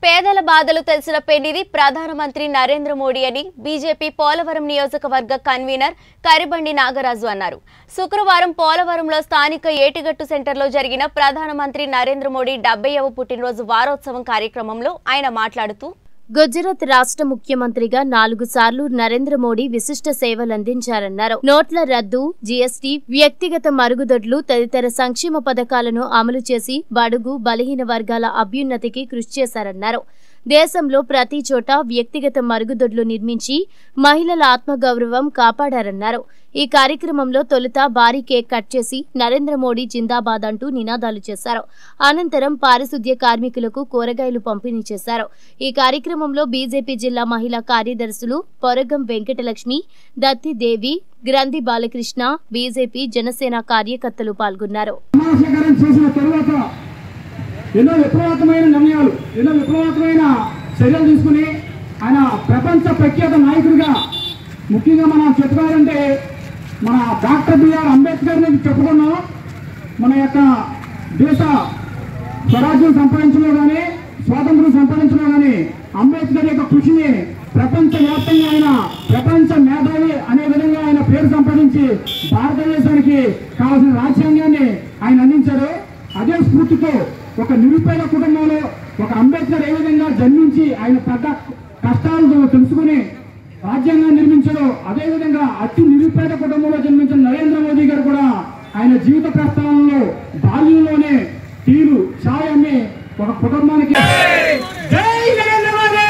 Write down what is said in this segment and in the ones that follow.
పేదల బాధలు తెలిసిన పెళ్లిది ప్రధానమంత్రి నరేంద్ర మోడీ అని బీజేపీ పోలవరం నియోజకవర్గ కన్వీనర్ కరిబండి నాగరాజు అన్నారు శుక్రవారం పోలవరంలో స్థానిక ఏటిగట్టు సెంటర్లో జరిగిన ప్రధానమంత్రి నరేంద్ర మోడీ డెబ్బైవ పుట్టినరోజు వారోత్సవం కార్యక్రమంలో ఆయన మాట్లాడుతూ గుజరాత్ రాష్ట్ర ముఖ్యమంత్రిగా నాలుగు సార్లు నరేంద్ర మోడీ విశిష్ట సేవలందించారన్నారు నోట్ల రద్దు జీఎస్టీ వ్యక్తిగత మరుగుదొడ్లు తదితర సంక్షేమ పథకాలను అమలు చేసి బడుగు బలహీన వర్గాల అభ్యున్నతికి కృషి చేశారన్నారు దేశంలో ప్రతి చోట వ్యక్తిగత మరుగుదొడ్లు నిర్మించి మహిళల ఆత్మగౌరవం కాపాడారన్నారు ఈ కార్యక్రమంలో తొలుత భారీ కేక్ కట్ చేసి నరేంద్ర మోడీ జిందాబాద్ అంటూ నినాదాలు చేశారు అనంతరం పారిశుద్ధ్య కార్మికులకు కూరగాయలు పంపిణీ చేశారు ఈ కార్యక్రమంలో బీజేపీ జిల్లా మహిళా కార్యదర్శులు పొరగం వెంకటలక్ష్మి దత్తిదేవి గ్రంథి బాలకృష్ణ బీజేపీ జనసేన కార్యకర్తలు పాల్గొన్నారు సమావేశీకరణ చేసిన తరువాత ఎన్నో విప్లవాత్మకమైన నిర్ణయాలు ఎన్నో విప్లవాత్మకమైన చర్యలు తీసుకుని ఆయన ప్రపంచ ప్రఖ్యాత నాయకుడిగా ముఖ్యంగా మనం చెప్పుకోవాలంటే మన డాక్టర్ బిఆర్ అంబేద్కర్ ని చెప్పుకున్నాం మన యొక్క దేశ స్వరాజ్యం సంపాదించలో కానీ స్వాతంత్రం సంపాదించలో కానీ అంబేద్కర్ యొక్క కృషిని ప్రపంచ వ్యాప్తంగా ఆయన ప్రపంచ మేధావి అనే విధంగా ఆయన పేరు సంపాదించి భారతదేశానికి కావాల్సిన రాజ్యాంగాన్ని ఆయన అందించారు అదే స్ఫూర్తితో ఒక నిరుపేద కుటుంబంలో ఒక అంబేద్కర్ ఏ విధంగా జన్మించి ఆయన పడ్డ కష్టాలను తెలుసుకుని రాజ్యాంగాన్ని నిర్మించారో అదే విధంగా అతి నిరుపేద కుటుంబంలో జన్మించిన నరేంద్ర మోదీ గారు కూడా ఆయన జీవిత ప్రస్థానంలో బాల్యంలోనే టీలు ఛాయ్ అమ్మి ఒక కుటుంబానికి జై నరేంద్ర మోదీ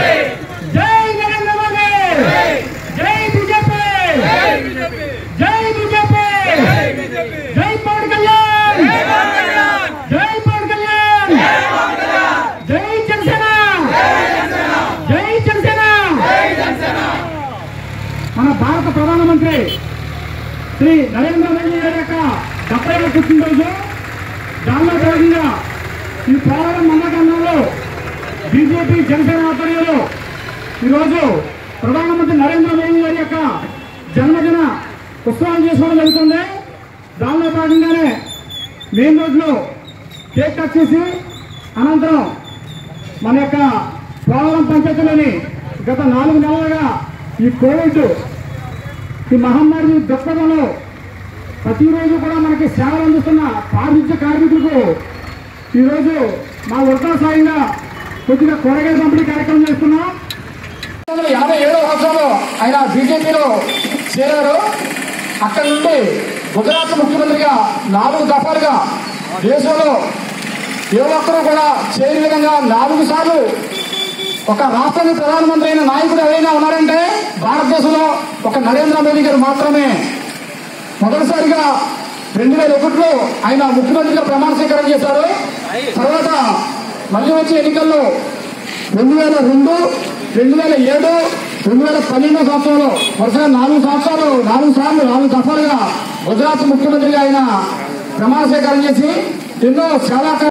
జై నరేంద్ర మోదీ జై బీజేపీ జై బీజేపీ జై పవన్ కళ్యాణ్ జై పవన్ కళ్యాణ్ జై జనసేన జై జనసేన మన భారత ప్రధానమంత్రి శ్రీ నరేంద్ర మోదీ గారి యొక్క డెబ్బై పుట్టినరోజు దానిలో భాగంగా ఈ పోలవరం మండకంలో బీజేపీ జనసేన ఆధ్వర్యంలో ఈరోజు ప్రధానమంత్రి నరేంద్ర మోదీ గారి యొక్క జన్మదిన ఉత్సవాలు చేసుకోవడం జరుగుతుంది దానిలో భాగంగానే మెయిన్ రోడ్లో కేక్ కట్ చేసి అనంతరం మన యొక్క పోలవరం పంచాయతీలోని గత నాలుగు నెలలుగా ఈ కోవిడ్ ఈ మహమ్మారి దృక్పథంలో ప్రతిరోజు కూడా మనకి సేవలు అందిస్తున్న పారిశుద్ధ్య కార్మికులకు ఈరోజు మా వృద్ధా సాయంగా కొద్దిగా కూరగాయల పంపిణీ కార్యక్రమం చేస్తున్నాం యాభై ఏడవ సంవత్సరంలో ఆయన బీజేపీలో చేరారు అక్కడి నుండి గుజరాత్ ముఖ్యమంత్రిగా నాలుగు దఫాలుగా దేశంలో ఏ ఒక్కరూ కూడా చేయని విధంగా నాలుగు సార్లు ఒక రాష్ట్రానికి ప్రధానమంత్రి అయిన నాయకుడు ఎవరైనా ఉన్నారంటే భారతదేశంలో ఒక నరేంద్ర మోదీ గారు మాత్రమే మొదటిసారిగా రెండు వేల ఒకటిలో ఆయన ముఖ్యమంత్రిగా ప్రమాణ స్వీకారం చేశారు తర్వాత మళ్ళీ వచ్చే ఎన్నికల్లో రెండు వేల రెండు రెండు వేల ఏడు రెండు వేల పన్నెండో సంవత్సరంలో వరుసగా నాలుగు సంవత్సరాలు నాలుగు సార్లు నాలుగు దఫాలుగా గుజరాత్ ముఖ్యమంత్రిగా ఆయన ప్రమాణ స్వీకారం చేసి ఎన్నో చాలా